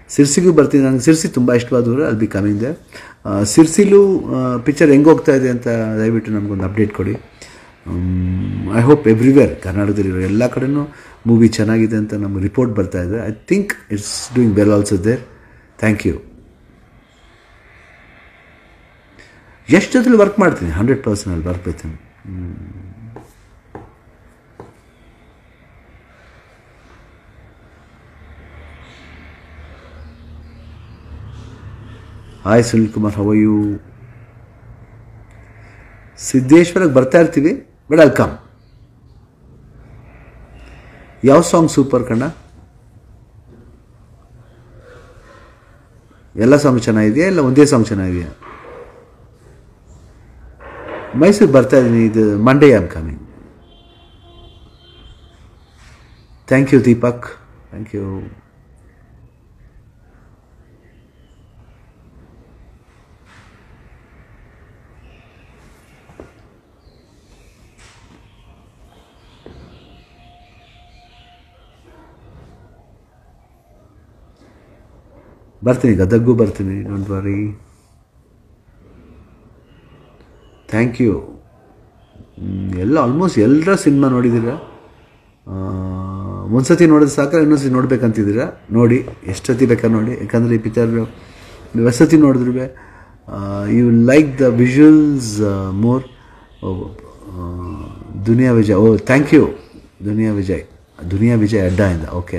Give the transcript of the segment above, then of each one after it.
ಸಿರ್ಸಿಗೂ ಬರ್ತೀನಿ ನನಗೆ ಸಿರ್ಸಿ ತುಂಬ ಇಷ್ಟವಾದವರು ಅಲ್ಲಿ ಬಿ ಕಮಿಂಗ್ ದೆ ಸಿರ್ಸಿಲೂ ಪಿಕ್ಚರ್ ಹೆಂಗೆ ಹೋಗ್ತಾ ಇದೆ ಅಂತ ದಯವಿಟ್ಟು ನಮಗೊಂದು ಅಪ್ಡೇಟ್ ಕೊಡಿ ಐ ಹೋಪ್ ಎವ್ರಿವೇರ್ ಕರ್ನಾಟಕದಲ್ಲಿರೋ ಎಲ್ಲ ಕಡೆನೂ ಮೂವಿ ಚೆನ್ನಾಗಿದೆ ಅಂತ ನಮ್ಗೆ ರಿಪೋರ್ಟ್ ಬರ್ತಾ ಇದೆ I think it's doing well also there thank you ಎಷ್ಟು ಜೊತೆಲಿ ವರ್ಕ್ ಮಾಡ್ತೀನಿ ಹಂಡ್ರೆಡ್ ಪರ್ಸೆಂಟ್ ಅಲ್ಲಿ ವರ್ಕ್ ಬರ್ತೀನಿ hi Sunil Kumar how you ಸಿದ್ದೇಶ್ವರಕ್ಕೆ ಬರ್ತಾ ಇರ್ತೀವಿ ಬಟ್ ಅಲ್ಲಿ ಕಮ್ ಯಾವ ಸಾಂಗ್ ಸೂಪರ್ ಕಣ್ಣ ಎಲ್ಲ ಸಾಂಗ್ ಚೆನ್ನಾಗಿದೆಯಾ ಇಲ್ಲ ಒಂದೇ ಸಾಂಗ್ ಚೆನ್ನಾಗಿದೆಯಾ ಮೈಸೂರು ಬರ್ತಾ ಇದ್ದೀನಿ ಇದು Monday am coming thank you Deepak thank you ಬರ್ತೀನಿ ಗದಗ್ಗೂ ಬರ್ತೀನಿ ಡೋಂಟ್ ವರಿ ಥ್ಯಾಂಕ್ ಯು ಎಲ್ಲ ಆಲ್ಮೋಸ್ಟ್ ಎಲ್ಲರ ಸಿನಿಮಾ ನೋಡಿದ್ದೀರಾ ಒಂದ್ಸತಿ ನೋಡಿದ್ರೆ ಸಾಕ ಇನ್ನೊಂದ್ಸತಿ ನೋಡ್ಬೇಕಂತಿದ್ದೀರಾ ನೋಡಿ ಎಷ್ಟು ಸತಿ ಬೇಕಾದ್ರೆ ನೋಡಿ ಯಾಕಂದರೆ ಈ ಪಿಕ್ಚರ್ ನೀವು ಎಷ್ಟು ಸತಿ ನೋಡಿದ್ರು you like the visuals more Duniya Vijay ಓ ಥ್ಯಾಂಕ್ ಯು ದುನಿಯಾ ವಿಜಯ್ ದುನಿಯಾ ವಿಜಯ್ ಅಡ್ಡ ಓಕೆ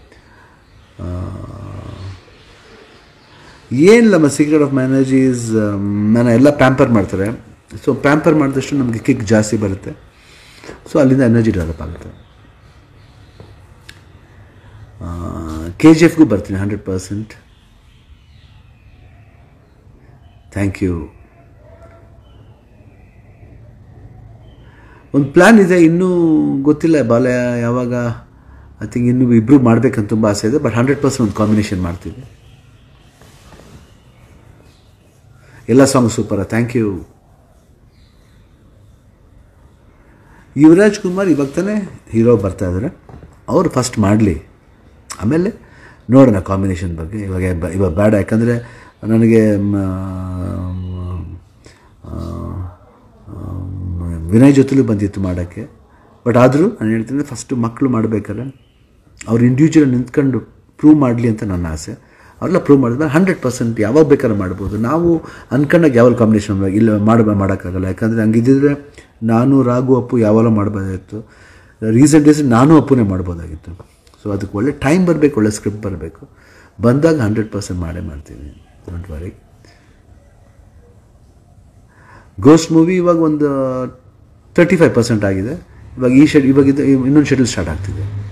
ಏನಿಲ್ಲಮ್ಮ ಸೀಕ್ರೆಟ್ ಆಫ್ ಮ್ಯಾನೇಜೀಸ್ ನಾನು ಎಲ್ಲ ಪ್ಯಾಂಪರ್ ಮಾಡ್ತಾರೆ ಸೊ ಪ್ಯಾಂಪರ್ ಮಾಡಿದಷ್ಟು ನಮಗೆ ಕಿಕ್ ಜಾಸ್ತಿ ಬರುತ್ತೆ ಸೊ ಅಲ್ಲಿಂದ ಎನರ್ಜಿ ಡೆವಲಪ್ ಆಗುತ್ತೆ ಕೆ ಜಿ ಎಫ್ಗೂ ಬರ್ತೀನಿ ಹಂಡ್ರೆಡ್ ಪರ್ಸೆಂಟ್ ಥ್ಯಾಂಕ್ ಯು ಒಂದು ಪ್ಲ್ಯಾನ್ ಇದೆ ಇನ್ನೂ ಗೊತ್ತಿಲ್ಲ ಬಾಲ್ಯ ಯಾವಾಗ ಐ ಥಿಂಕ್ ಇನ್ನೂ ಇಬ್ಬರು ಮಾಡಬೇಕಂತ ತುಂಬ ಆಸೆ ಇದೆ ಬಟ್ ಹಂಡ್ರೆಡ್ ಪರ್ಸೆಂಟ್ ಒಂದು ಕಾಂಬಿನೇಷನ್ ಮಾಡ್ತೀವಿ ಎಲ್ಲ song super thank you Yuvraj Kumar ಇವಾಗ ತಾನೇ ಹೀರೋ ಬರ್ತಾ ಇದ್ದಾರೆ ಅವರು ಫಸ್ಟ್ ಮಾಡಲಿ ಆಮೇಲೆ ನೋಡೋಣ ಕಾಂಬಿನೇಷನ್ ಬಗ್ಗೆ ಇವಾಗ ಬ- ಇವಾಗ ಬೇಡ ಯಾಕಂದರೆ ನನಗೆ ಮ, ಆ, ಆ, ವಿನಯ್ ಜೊತೆಲೂ ಬಂದಿತ್ತು ಮಾಡೋಕ್ಕೆ ಬಟ್ ಆದರೂ ನಾನು ಹೇಳ್ತೀನಿ ಫಸ್ಟು ಮಕ್ಕಳು ಮಾಡಬೇಕಾದ್ರೆ ಅವ್ರು ಇಂಡಿವಿಜುವಲ್ ನಿಂತ್ಕೊಂಡು ಪ್ರೂವ್ ಮಾಡಲಿ ಅಂತ ನನ್ನ ಆಸೆ ಅವರೆಲ್ಲ ಪ್ರೂವ್ ಮಾಡಿದ್ಮೇಲೆ ಹಂಡ್ರೆಡ್ ಪರ್ಸೆಂಟ್ ಯಾವಾಗ ಬೇಕಾದ್ರೂ ಮಾಡ್ಬೋದು ನಾವು ಅನ್ಕೊಂಡಾಗ ಯಾವಾಗ ಕಾಂಬಿನೇಷನ್ ಇಲ್ಲ ಮಾಡ ಮಾಡೋಕ್ಕಾಗಲ್ಲ ಯಾಕಂದರೆ ಹಂಗಿದ್ದಿದ್ರೆ ನಾನು ರಾಘು ಅಪ್ಪು ಯಾವಾಗಲೂ ಮಾಡ್ಬೋದಾಗಿತ್ತು ರೀಸೆಂಟ್ ಡೇಸ್ ನಾನು ಅಪ್ಪುನೇ ಮಾಡ್ಬೋದಾಗಿತ್ತು ಸೊ ಅದಕ್ಕೆ ಒಳ್ಳೆ ಟೈಮ್ ಬರಬೇಕು ಒಳ್ಳೆ ಸ್ಕ್ರಿಪ್ಟ್ ಬರಬೇಕು ಬಂದಾಗ ಹಂಡ್ರೆಡ್ ಪರ್ಸೆಂಟ್ ಮಾಡೇ ಮಾಡ್ತೀನಿ ಡೋಂಟ್ ವರಿ ಗೋಸ್ಟ್ ಮೂವಿ ಇವಾಗ ಒಂದು ತರ್ಟಿ ಫೈವ್ ಪರ್ಸೆಂಟ್ ಆಗಿದೆ ಇವಾಗ ಈ ಶೆಡ್ ಇವಾಗ ಇದು ಇನ್ನೊಂದು ಶೆಡ್ಯೂಲ್ ಸ್ಟಾರ್ಟ್ ಆಗ್ತಿದೆ